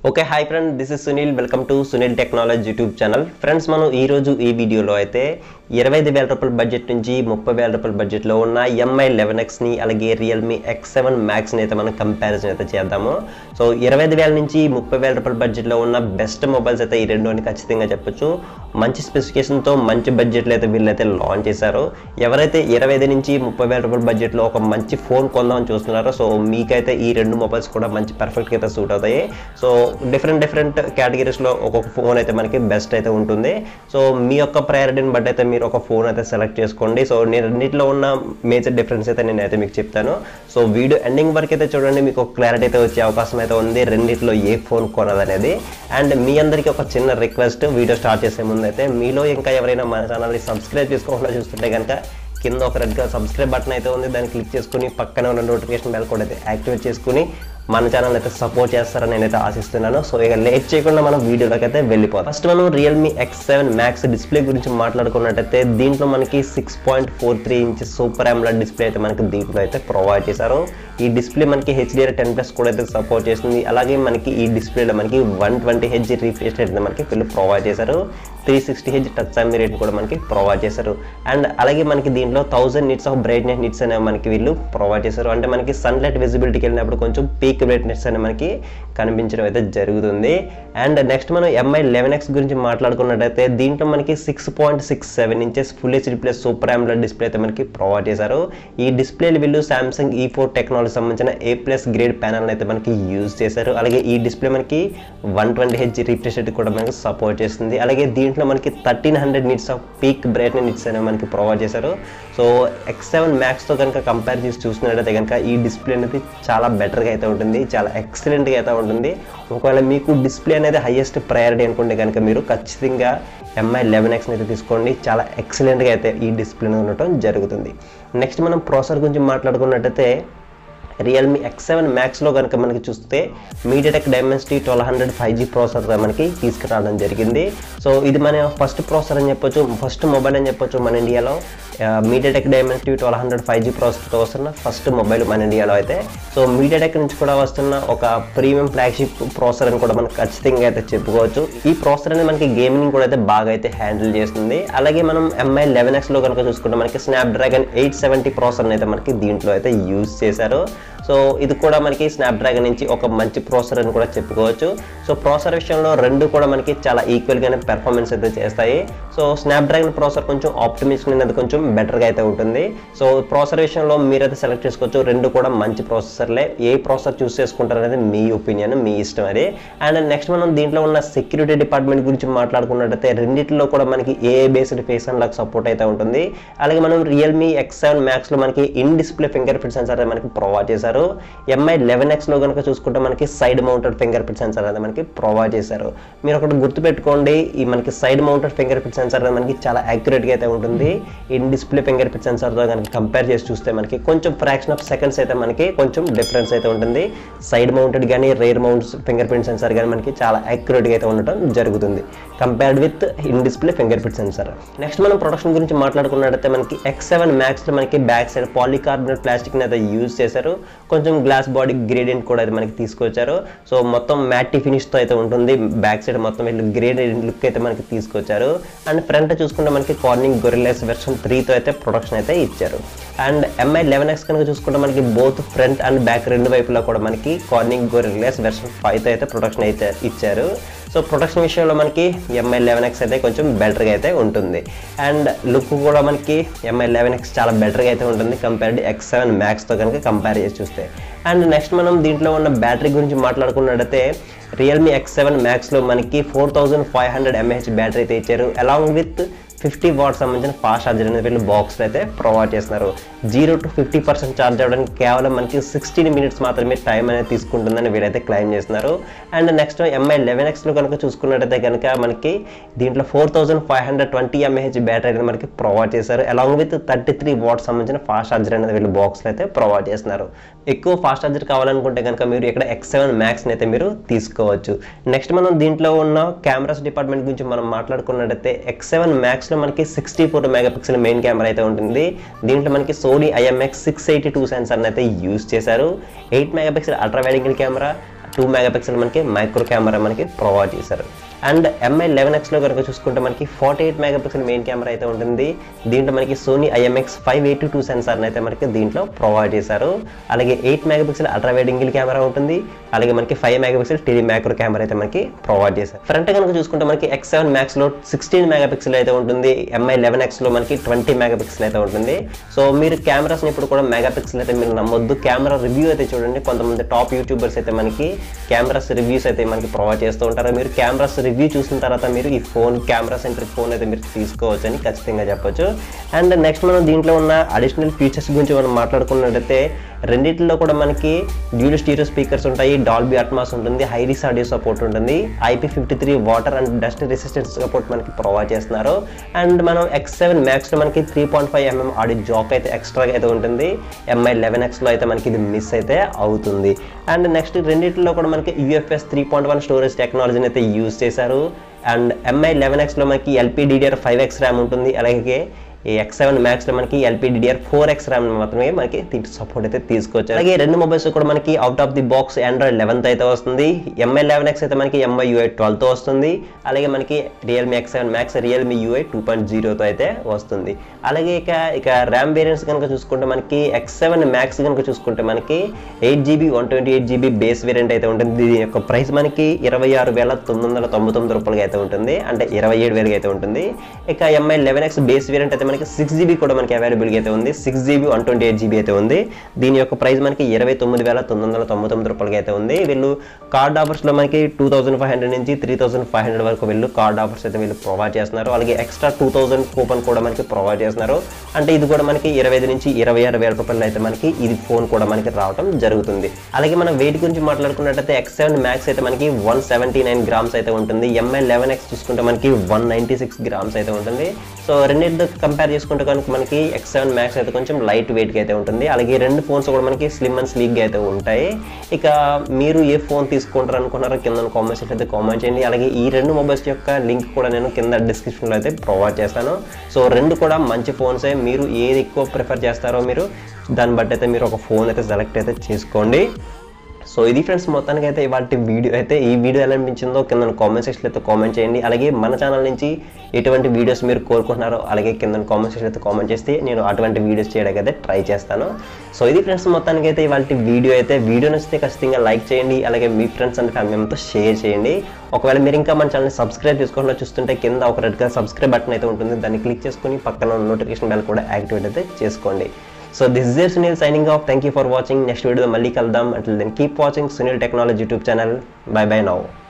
okay hi friend this is Sunil welcome to Sunil technology YouTube channel friends మనం ఈ రోజు ఈ వీడియోలో అయితే ఇరవై ఐదు వేల రూపాయల బడ్జెట్ నుంచి ముప్పై వేల రూపాయల బడ్జెట్లో ఉన్న ఎంఐ లెవెన్ ఎక్స్ని అలాగే రియల్మీ ఎక్స్ సెవెన్ మ్యాక్స్ని అయితే మనం కంపారిజన్ అయితే చేద్దాము సో ఇరవై ఐదు వేల నుంచి ముప్పై వేల రూపాయల బడ్జెట్లో ఉన్న బెస్ట్ మొబైల్స్ అయితే ఈ రెండు అని ఖచ్చితంగా చెప్పొచ్చు మంచి స్పెసిఫికేషన్తో మంచి బడ్జెట్లో అయితే వీళ్ళైతే లాంచ్ చేశారు ఎవరైతే ఇరవై ఐదు నుంచి ముప్పై వేల రూపాయల బడ్జెట్లో ఒక మంచి ఫోన్ కొందామని చూస్తున్నారో సో మీకైతే ఈ రెండు మొబైల్స్ కూడా మంచి పర్ఫెక్ట్గా అయితే సూట్ అవుతాయి సో డిఫరెంట్ డిఫరెంట్ కేటగిరీస్లో ఒక్కొక్క ఫోన్ అయితే మనకి బెస్ట్ అయితే ఉంటుంది సో మీ యొక్క ప్రయారిటీని బట్టి అయితే మీరు ఒక ఫోన్ అయితే సెలెక్ట్ చేసుకోండి సో నేను రెండింటిలో ఉన్న మేజర్ డిఫరెన్స్ అయితే నేను అయితే మీకు చెప్తాను సో వీడియో ఎండింగ్ వరకు అయితే చూడండి మీకు ఒక క్లారిటీ అయితే వచ్చే అవకాశం అయితే ఉంది రెండింటిలో ఏ ఫోన్ కొనాలనేది అండ్ మీ అందరికీ ఒక చిన్న రిక్వెస్ట్ వీడియో స్టార్ట్ చేసే ముందు అయితే మీలో ఇంకా ఎవరైనా మన ఛానల్ని సబ్స్క్రైబ్ చేసుకోకుండా చూస్తుంటే కనుక కింద ఒక రెడ్గా సబ్స్క్రైబ్ బటన్ అయితే ఉంది దాన్ని క్లిక్ చేసుకుని పక్కన ఉన్న నోటిఫికేషన్ బెల్ కూడా అయితే యాక్టివేట్ చేసుకుని మన ఛానల్ అయితే సపోర్ట్ చేస్తారని నేనైతే ఆశిస్తున్నాను సో ఇక లేట్ చేయకుండా మనం వీడియోలోకి అయితే వెళ్ళిపోతాం ఫస్ట్ మనం Realme X seven Max display గురించి మాట్లాడుకున్నట్టయితే దీంట్లో మనకి six point four three inch super AMOLED display అయితే మనకి దీంట్లో అయితే ప్రొవైడ్ చేశారు ఈ డిస్ప్లే మనకి హెచ్డిఆర్ టెన్ ప్లస్ కూడా అయితే సపోర్ట్ చేస్తుంది అలాగే మనకి ఈ డిస్ప్లేలో మనకి one twenty H refresh rate మనకి వీళ్ళు ప్రొవైడ్ చేశారు త్రీ సిక్స్టీ హెచ్ టచ్ సామి రేట్ కూడా మనకి ప్రొవైడ్ చేశారు అండ్ అలాగే మనకి దీంట్లో thousand nits of brightness nits అనేవి మనకి వీళ్ళు ప్రొవైడ్ చేశారు అంటే మనకి సన్లైట్ విజిబిలిటీకి వెళ్ళినప్పుడు కొంచెం పీక్ బ్రైట్నెస్ అనేది మనకి కనిపించడం అయితే జరుగుతుంది అండ్ నెక్స్ట్ మనం ఎంఐ లెవెన్ ఎక్స్ గురించి మాట్లాడుకున్నట్టయితే దీంట్లో మనకి six point six seven inches full HD plus super AMOLED display అయితే మనకి ప్రొవైడ్ చేశారు ఈ డిస్ప్లేలు వీళ్ళు సామ్సంగ్ ఈ ఫోర్ టెక్నాలజీ సంబంధించిన ఏ ప్లస్ గ్రేడ్ ప్యానల్ అయితే మనకి యూజ్ చేశారు అలాగే ఈ డిస్ప్లే మనకి one twenty H refresh rate కూడా మనకి సపోర్ట్ చేస్తుంది అలాగే దీంట్లో మనకి thirteen hundred nits of peak brightness nits అనేవి మనకి ప్రొవైడ్ చేశారు సో ఎక్స్ సెవెన్ మ్యాక్స్తో కనుక కంపేర్ చేసి చూసినట్టయితే కనుక ఈ డిస్ప్లే అనేది చాలా బెటర్గా అయితే ఉంటుంది చాలా ఎక్సలెంట్గా అయితే ఉంటుంది ఒకవేళ మీకు డిస్ప్లే అనేది హైయెస్ట్ ప్రయారిటీ అనుకుంటే కనుక మీరు ఖచ్చితంగా ఎంఐ లెవెన్ ఎక్స్ని అయితే తీసుకోండి చాలా ఎక్సలెంట్గా అయితే ఈ డిస్ప్లే ఉండటం జరుగుతుంది నెక్స్ట్ మనం ప్రాసెసర్ గురించి మాట్లాడుకున్నట్టయితే రియల్మీ ఎక్స్ సెవెన్ మ్యాక్స్లో కనుక మనకి చూస్తే MediaTek Dimensity twelve hundred five G processor మనకి తీసుకురావడం జరిగింది సో ఇది మన ఫస్ట్ ప్రాసెసర్ అని చెప్పొచ్చు ఫస్ట్ మొబైల్ అని చెప్పొచ్చు మన ఇండియాలో MediaTek Dimensity twelve hundred five G ప్రాసెసర్తో వస్తున్న ఫస్ట్ మొబైల్ మన ఇండియాలో అయితే సో మీడియాటెక్ నుంచి కూడా వస్తున్న ఒక ప్రీమియం ఫ్లాగ్షిప్ ప్రాసెసర్ అని కూడా మనం ఖచ్చితంగా అయితే చెప్పుకోవచ్చు ఈ ప్రాసెసర్ అనేది మనకి గేమింగ్ కూడా అయితే బాగా అయితే హ్యాండిల్ చేస్తుంది అలాగే మనం ఎంఐ లెవెన్ ఎక్స్లో కనుక చూసుకుంటే మనకి స్నాప్డ్రాగన్ ఎయిట్ సెవెంటీ ప్రాసెసర్ అయితే మనకి దీంట్లో అయితే యూజ్ చేశారు సో ఇది కూడా మనకి స్నాప్డ్రాగన్ నుంచి ఒక మంచి ప్రాసెసర్ అని కూడా చెప్పుకోవచ్చు సో ప్రాసెసర్ విషయంలో రెండు కూడా మనకి చాలా ఈక్వల్గానే పెర్ఫార్మెన్స్ అయితే చేస్తాయి సో స్నాప్డ్రాగన్ ప్రాసెసర్ కొంచెం ఆప్టిమిస్ట్ అనేది కొంచెం బెటర్గా అయితే ఉంటుంది సో ప్రాసెసర్ విషయంలో మీరైతే సెలెక్ట్ చేసుకోవచ్చు రెండు కూడా మంచి ప్రాసెసర్లే ఏ ప్రాసెసర్ చూస్ చేసుకుంటారు అనేది మీ ఒపీనియన్ మీ ఇష్టం అది అండ్ నెక్స్ట్ మనం దీంట్లో ఉన్న సెక్యూరిటీ డిపార్ట్మెంట్ గురించి మాట్లాడుకున్నట్టయితే రెండింటిలో కూడా మనకి A based face unlock support అయితే ఉంటుంది అలాగే మనం రియల్మీ ఎక్స్ సెవెన్ మ్యాక్స్లో మనకి in display fingerprint sensor అయితే మనకి ప్రొవైడ్ చేశారు ఎంఐ లెవెన్ ఎక్స్లో కనుక చూసుకుంటే మనకి side mounted fingerprint sensor అనేది మనకి ప్రొవైడ్ చేశారు మీరు ఒకటి గుర్తుపెట్టుకోండి ఈ మనకి side mounted fingerprint sensor అనేది మనకి చాలా యాక్యురేట్గా అయితే ఉంటుంది ఇన్ డిస్ప్లే ఫింగర్ ప్రింట్ సెన్సార్తో కనుక కంపేర్ చేసి చూస్తే మనకి కొంచెం ఫ్రాక్షన్ ఆఫ్ సెకండ్స్ అయితే మనకి కొంచెం డిఫరెన్స్ అయితే ఉంటుంది సైడ్ మౌంటెడ్ కానీ rear mount fingerprint sensor కానీ మనకి చాలా యాక్యురేట్గా అయితే ఉండటం జరుగుతుంది compared with in display fingerprint sensor next మనం ప్రొడక్షన్ గురించి మాట్లాడుకున్నట్టయితే మనకి ఎక్స్ సెవెన్ మ్యాక్స్లో మనకి బ్యాక్ సైడ్ పాలికార్బోనేట్ ప్లాస్టిక్ని అయితే యూజ్ చేశారు కొంచెం గ్లాస్ బాడీ గ్రేడియంట్ కూడా అయితే మనకి తీసుకొచ్చారు సో మొత్తం మ్యాటి ఫినిష్తో అయితే ఉంటుంది బ్యాక్ సైడ్ మొత్తం వీళ్ళు గ్రేడియంట్ లుక్ అయితే మనకి తీసుకొచ్చారు అండ్ ఫ్రంట్ చూసుకుంటే మనకి కార్నింగ్ గొరిల్లెస్ వెర్షన్ త్రీతో అయితే ప్రొడక్షన్ అయితే ఇచ్చారు అండ్ ఎంఐ లెవెన్ ఎక్స్ కనుక చూసుకుంటే మనకి బోత్ ఫ్రంట్ అండ్ బ్యాక్ రెండు వైపులా కూడా మనకి కార్నింగ్ గొరిల్లెస్ వెర్షన్ ఫైవ్తో అయితే ప్రొడక్షన్ అయితే ఇచ్చారు సో ప్రొడక్షన్ విషయంలో మనకి ఎంఐ లెవెన్ ఎక్స్ అయితే కొంచెం బెటర్గా అయితే ఉంటుంది అండ్ లుక్ కూడా మనకి ఎంఐ లెవెన్ ఎక్స్ చాలా బెటర్గా అయితే ఉంటుంది కంపేర్డ్ ఎక్స్ సెవెన్ మ్యాక్స్తో కనుక కంపేర్ చేసి చూస్తే అండ్ నెక్స్ట్ మనం దీంట్లో ఉన్న బ్యాటరీ గురించి మాట్లాడుకున్నట్టయితే రియల్మీ ఎక్స్ సెవెన్ మ్యాక్స్లో మనకి four thousand five hundred mAh battery అయితే ఇచ్చారు అలాంగ్ విత్ ఫిఫ్టీ వాట్స్ సంబంధించిన ఫాస్ట్ ఛార్జర్ అనేది వీళ్ళు బాక్స్లో అయితే ప్రొవైడ్ చేస్తున్నారు zero to fifty percent charge అవ్వడానికి కేవలం మనకి సిక్స్టీన్ మినిట్స్ మాత్రమే టైం అనేది తీసుకుంటుందని వీళ్ళైతే క్లైమ్ చేస్తున్నారు అండ్ నెక్స్ట్ ఎంఐ లెవెన్ ఎక్స్లో కనుక చూసుకున్నట్టయితే కనుక మనకి దీంట్లో four thousand five hundred twenty mAh battery అనేది మనకి ప్రొవైడ్ చేశారు along with thirty three watts సంబంధించిన ఫాస్ట్ ఛార్జర్ అనేది వీళ్ళు బాక్స్లో అయితే ప్రొవైడ్ చేస్తున్నారు ఎక్కువ ఫాస్ట్ ఛార్జర్ కావాలనుకుంటే కనుక మీరు ఇక్కడ ఎక్స్ సెవెన్ మ్యాక్స్ని అయితే మీరు తీసుకోవచ్చు నెక్స్ట్ మనం దీంట్లో ఉన్న కెమెరాస్ డిపార్ట్మెంట్ గురించి మనం మాట్లాడుకున్నట్టయితే ఎక్స్ సెవెన్ మ్యాక్స్లో మనకి sixty four megapixel main camera అయితే ఉంటుంది దీంట్లో మనకి Sony IMX six eighty two సెన్సర్ని అయితే యూస్ చేశారు eight megapixel ultra wide angle camera two megapixel మనకి మైక్రో కెమెరా మనకి ప్రొవైడ్ చేశారు అండ్ ఎంఐ లెవెన్ ఎక్స్లో కనుక చూసుకుంటే మనకి forty eight megapixel main camera అయితే ఉంటుంది దీంట్లో మనకి Sony IMX five eight two సెన్సార్ని అయితే మనకి దీంట్లో ప్రొవైడ్ చేశారు అలాగే eight megapixel ultra wide angle camera ఉంటుంది అలాగే మనకి five megapixel TV macro camera అయితే మనకి ప్రొవైడ్ చేశారు ఫ్రంట్ కనుక చూసుకుంటే మనకి ఎక్స్ సెవెన్ మ్యాక్స్లో సిక్స్టీన్ మెగాపిక్సెల్ అయితే ఉంటుంది ఎంఐ లెవెన్ ఎక్స్లో మనకి ట్వంటీ మెగాపిక్సెల్ అయితే ఉంటుంది సో మీరు కెమెరాస్ని ఇప్పుడు కూడా మెగాపిక్సెల్ అయితే మీరు నమ్మొద్దు కెమెరా రివ్యూ అయితే చూడండి కొంతమంది టాప్ యూట్యూబర్స్ అయితే మనకి కెమెరాస్ రివ్యూస్ అయితే మనకి ప్రొవైడ్ చేస్తూ ఉంటారు మీరు కెమెరాస్ రివ్యూ చూసిన తర్వాత మీరు ఈ ఫోన్ కెమెరా సెంట్రిక్ ఫోన్ అయితే మీరు తీసుకోవచ్చు అని ఖచ్చితంగా చెప్పొచ్చు అండ్ నెక్స్ట్ మనం దీంట్లో ఉన్న అడిషనల్ ఫీచర్స్ గురించి మనం మాట్లాడుకున్నట్టయితే రెండిట్లో కూడా మనకి డ్యూల్ స్టీరియో స్పీకర్స్ ఉంటాయి డాల్బీ అట్మాస్ ఉంటుంది హైరీస్ ఆడియో సపోర్ట్ ఉంటుంది IP fifty three water and dust resistance support మనకి ప్రొవైడ్ చేస్తున్నారు అండ్ మనం ఎక్స్ సెవెన్ మ్యాక్స్లో మనకి three point five mm audio jack అయితే ఎక్స్ట్రాగా అయితే ఉంటుంది ఎంఐ లెవెన్ ఎక్స్లో అయితే మనకి ఇది మిస్ అయితే అవుతుంది అండ్ నెక్స్ట్ రెండిట్లో కూడా మనకి UFS three point one storage టెక్నాలజీని అయితే యూజ్ చేశారు అండ్ ఎంఐ లెవెన్ ఎక్స్లో మనకి ఎల్పీడీడీఆర్ ఫైవ్ ఎక్స్ ర్యామ్ ఉంటుంది అలాగే ఈ ఎక్స్ సెవెన్ మ్యాక్స్లో మనకి ఎల్పీడీఆర్ ఫోర్ ఎక్స్ ర్యామ్ మాత్రమే మనకి దీంట్లో సపోర్ట్ అయితే తీసుకోవచ్చు అలాగే రెండు మొబైల్స్ కూడా మనకి out of the box Android eleventh అయితే వస్తుంది ఎంఐ లెవెన్ ఎక్స్ అయితే మనకి ఎంఐ యూఐ ట్వెల్వ్తో వస్తుంది అలాగే మనకి Realme X seven Max Realme UI two point జీరోతో అయితే వస్తుంది అలాగే ఇక ఇక ర్యామ్ వేరియంట్స్ కనుక చూసుకుంటే మనకి ఎక్స్ సెవెన్ మ్యాక్స్ కనుక చూసుకుంటే మనకి eight GB one twenty eight GB base variant అయితే ఉంటుంది దీని యొక్క ప్రైస్ మనకి ఇరవై ఆరు వేల తొమ్మిది వందల తొంభై తొమ్మిది రూపాయలకి అయితే ఉంటుంది అంటే ఇరవై ఏడు వేలకి అయితే ఉంటుంది ఇక Mi eleven X base variant అయితే మనకి సిక్స్ జీబీ కూడా మనకి అవైలబుల్గా అయితే ఉంది six GB one twenty eight GB అయితే ఉంది దీని యొక్క ప్రైస్ మనకి ఇరవై తొమ్మిది వేల తొమ్మిది వందల తొంభై తొమ్మిది రూపాయలకి అయితే ఉంది వీళ్ళు కార్డ్ ఆఫర్స్లో మనకి టూ థౌసండ్ ఫైవ్ హండ్రెడ్ నుంచి త్రీ థౌసండ్ ఫైవ్ హండ్రెడ్ వరకు వీళ్ళు కార్డ్ ఆఫర్స్ అయితే వీళ్ళు ప్రొవైడ్ చేస్తున్నారు అలాగే ఎక్స్ట్రా టూ థౌసండ్ కూపన్ కూడా మనకి ప్రొవైడ్ చేస్తున్నారు అంటే ఇది కూడా మనకి ఇరవై ఐదు నుంచి ఇరవై ఆరు వేల రూపాయలు అయితే మనకి ఇది ఫోన్ కూడా మనకి రావడం జరుగుతుంది అలాగే మనం వెయిట్ గురించి మాట్లాడుకున్నట్టయితే ఎక్స్ సెవెన్ మ్యాక్స్ అయితే మనకి వన్ సెవెంటీ నైన్ గ్రామ్స్ అయితే ఉంటుంది ఎంఐ లెవెన్ ఎక్స్ చూసుకుంటే మనకి వన్ నైంటీ సిక్స్ గ్రామ్స్ అయితే ఉంటుంది సో రెండింటితో కంపేర్ చేసుకుంటే కనుక మనకి ఎక్స్ సెవెన్ మ్యాక్స్ అయితే కొంచెం లైట్ వెయిట్గా అయితే ఉంటుంది అలాగే రెండు ఫోన్స్ కూడా మనకి స్లిమ్ అండ్ స్లీక్గా అయితే ఉంటాయి ఇక మీరు ఏ ఫోన్ తీసుకుంటారు అనుకున్నారో కింద కామెంట్స్ అయితే కామెంట్ చేయండి అలాగే ఈ రెండు మొబైల్స్ యొక్క లింక్ కూడా నేను కింద డిస్క్రిప్షన్లో అయితే ప్రొవైడ్ చేస్తాను సో రెండు కూడా మంచి ఫోన్సే మీరు ఏది ఎక్కువ ప్రిఫర్ చేస్తారో మీరు దాన్ని బట్టి అయితే మీరు ఒక ఫోన్ అయితే సెలెక్ట్ అయితే చేసుకోండి సో ఇది ఫ్రెండ్స్ మొత్తానికి అయితే ఇవాళ వీడియో అయితే ఈ వీడియో ఎలా అనిపించిందో కింద కామెంట్ సెక్షన్ అయితే కామెంట్ చేయండి అలాగే మన ఛానల్ నుంచి ఎటువంటి వీడియోస్ మీరు కోరుకుంటున్నారో అలాగే కింద కామెంట్ సెక్షన్ అయితే కామెంట్ చేస్తే నేను అటువంటి వీడియోస్ చేయడానికి అయితే ట్రై చేస్తాను సో ఇది ఫ్రెండ్స్ మొత్తానికి అయితే ఇవాళ వీడియో అయితే వీడియో నచ్చితే ఖచ్చితంగా లైక్ చేయండి అలాగే మీ ఫ్రెండ్స్ అండ్ ఫ్యామిలీ మెంబర్తో షేర్ చేయండి ఒకవేళ మీరు ఇంకా మన ఛానల్ని సబ్స్క్రైబ్ చేసుకోకుండా చూస్తుంటే కింద ఒక రెడ్ కలర్ సబ్స్క్రైబ్ బటన్ అయితే ఉంటుంది దాన్ని క్లిక్ చేసుకుని పక్కన నోటిఫికేషన్ బెల్ కూడా యాక్టివేట్ అయితే చేసుకోండి so this is Sunil signing off thank you for watching next video మళ్ళీ కలుద్దాం until then keep watching Sunil technology YouTube channel bye bye now